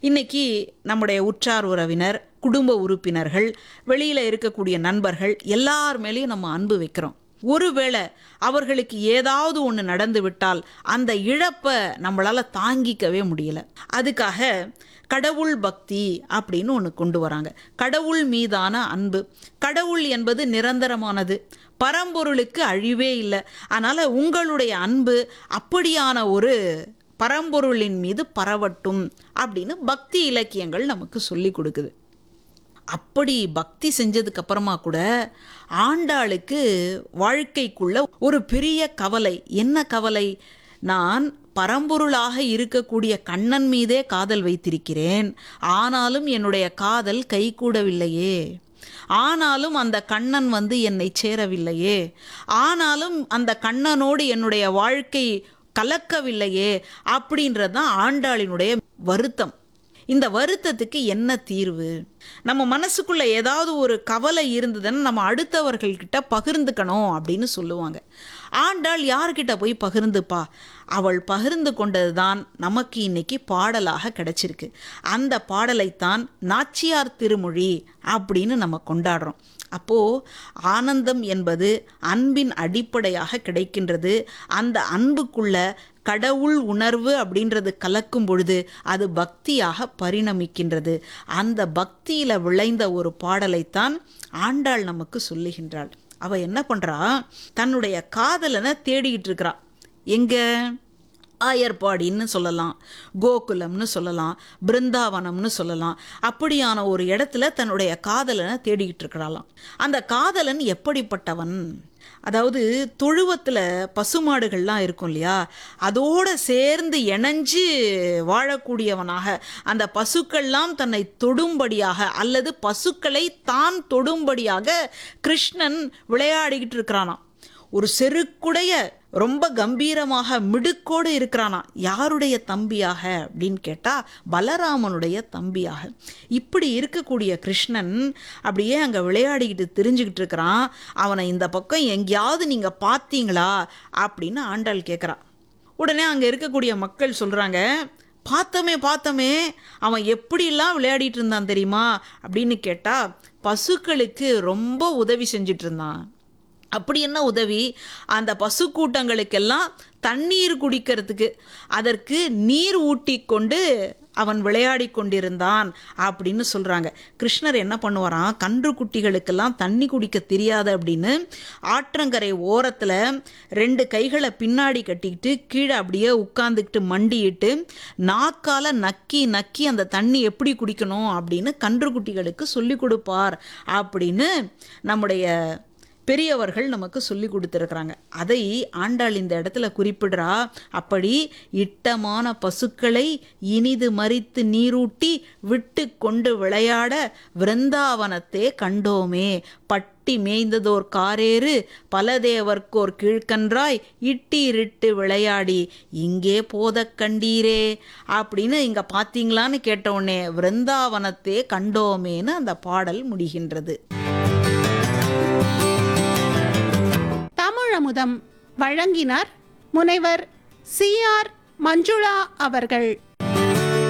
இன்னைக்கு நம்முடைய உற்றார் உறவினர் குடும்ப உறுப்பினர்கள் வெளியில இருக்கக்கூடிய நண்பர்கள் எல்லார் மேலேயும் நம்ம அன்பு வைக்கிறோம் ஒருவேளை அவர்களுக்கு ஏதாவது ஒன்று நடந்து விட்டால் அந்த இழப்பை நம்மளால தாங்கிக்கவே முடியல அதுக்காக கடவுள் பக்தி அப்படின்னு ஒன்று கொண்டு வராங்க கடவுள் மீதான அன்பு கடவுள் என்பது நிரந்தரமானது பரம்பொருளுக்கு அழிவே இல்லை அதனால் உங்களுடைய அன்பு அப்படியான ஒரு பரம்பொருளின் மீது பரவட்டும் அப்படின்னு பக்தி இலக்கியங்கள் நமக்கு சொல்லி கொடுக்குது அப்படி பக்தி செஞ்சதுக்கு அப்புறமா கூட ஆண்டாளுக்கு வாழ்க்கைக்குள்ள ஒரு பெரிய கவலை என்ன கவலை நான் பரம்பொருளாக இருக்கக்கூடிய கண்ணன் மீதே காதல் வைத்திருக்கிறேன் ஆனாலும் என்னுடைய காதல் கைகூடவில்லையே ஆனாலும் அந்த கண்ணன் வந்து என்னை சேரவில்லையே ஆனாலும் அந்த கண்ணனோடு என்னுடைய வாழ்க்கை கலக்கவில்லையே அப்படின்றது தான் ஆண்டாளினுடைய வருத்தம் இந்த வருத்தத்துக்கு என்ன தீர்வு நம்ம மனசுக்குள்ள ஏதாவது ஒரு கவலை இருந்ததுன்னா நம்ம அடுத்தவர்கள்கிட்ட பகிர்ந்துக்கணும் அப்படின்னு சொல்லுவாங்க ஆண்டாள் யார்கிட்ட போய் பகிர்ந்துப்பா அவள் பகிர்ந்து கொண்டது தான் நமக்கு இன்னைக்கு பாடலாக கிடைச்சிருக்கு அந்த பாடலைத்தான் நாச்சியார் திருமொழி அப்படின்னு நம்ம கொண்டாடுறோம் அப்போ ஆனந்தம் என்பது அன்பின் அடிப்படையாக கிடைக்கின்றது அந்த அன்புக்குள்ள கடவுள் உணர்வு அப்படின்றது கலக்கும் பொழுது அது பக்தியாக பரிணமிக்கின்றது அந்த பக்தியில விளைந்த ஒரு பாடலைத்தான் ஆண்டாள் நமக்கு சொல்லுகின்றாள் அவ என்ன பண்றா தன்னுடைய காதலனை தேடிக்கிட்டு இருக்கிறா எங்க ஆயர்பாடின்னு சொல்லலாம் கோகுலம்னு சொல்லலாம் பிருந்தாவனம்னு சொல்லலாம் அப்படியான ஒரு இடத்துல தன்னுடைய காதலனை தேடிக்கிட்டு இருக்கிறாளாம் அந்த காதலன் எப்படிப்பட்டவன் அதாவது தொழுவத்தில் பசுமாடுகள்லாம் இருக்கும் இல்லையா அதோடு சேர்ந்து இணைஞ்சு வாழக்கூடியவனாக அந்த பசுக்கள்லாம் தன்னை தொடும்படியாக அல்லது பசுக்களை தான் தொடும்படியாக கிருஷ்ணன் விளையாடிக்கிட்டு இருக்கிறானாம் ஒரு செருக்குடைய ரொம்ப கம்பீரமாக மிடுக்கோடு இருக்கிறானா யாருடைய தம்பியாக அப்படின்னு கேட்டால் பலராமனுடைய தம்பியாக இப்படி இருக்கக்கூடிய கிருஷ்ணன் அப்படியே அங்கே விளையாடிக்கிட்டு தெரிஞ்சுக்கிட்டு இருக்கிறான் அவனை இந்த பக்கம் எங்கேயாவது நீங்கள் பார்த்தீங்களா அப்படின்னு ஆண்டாள் கேட்குறா உடனே அங்கே இருக்கக்கூடிய மக்கள் சொல்கிறாங்க பார்த்தோமே பார்த்தோமே அவன் எப்படிலாம் விளையாடிட்டு இருந்தான் தெரியுமா அப்படின்னு கேட்டால் பசுக்களுக்கு ரொம்ப உதவி செஞ்சிட்டு இருந்தான் அப்படி என்ன உதவி அந்த பசு கூட்டங்களுக்கெல்லாம் தண்ணீர் குடிக்கிறதுக்கு அதற்கு நீர் ஊட்டி கொண்டு அவன் விளையாடி கொண்டிருந்தான் அப்படின்னு சொல்கிறாங்க கிருஷ்ணர் என்ன பண்ணுவாராம் கன்று குட்டிகளுக்கெல்லாம் தண்ணி குடிக்க தெரியாது அப்படின்னு ஆற்றங்கரை ஓரத்தில் ரெண்டு கைகளை பின்னாடி கட்டிக்கிட்டு கீழே அப்படியே உட்காந்துக்கிட்டு மண்டிட்டு நாக்கால நக்கி நக்கி அந்த தண்ணி எப்படி குடிக்கணும் அப்படின்னு கன்று குட்டிகளுக்கு சொல்லி கொடுப்பார் அப்படின்னு நம்முடைய பெரியவர்கள் நமக்கு சொல்லி கொடுத்துருக்குறாங்க அதை ஆண்டாள் இந்த இடத்துல குறிப்பிடுறா அப்படி இட்டமான பசுக்களை இனிது மறித்து நீரூட்டி விட்டு கொண்டு விளையாட விருந்தாவனத்தே கண்டோமே பட்டி மேய்ந்ததோர் காரேறு பலதேவர்க்கோர் கீழ்கன்றாய் இட்டீரிட்டு விளையாடி இங்கே போதக் கண்டீரே அப்படின்னு இங்க பார்த்தீங்களான்னு கேட்ட உடனே விருந்தாவனத்தே கண்டோமேன்னு அந்த பாடல் முடிகின்றது தமிழமுதம் வழங்கினார் முனைவர் சி ஆர் மஞ்சுளா அவர்கள்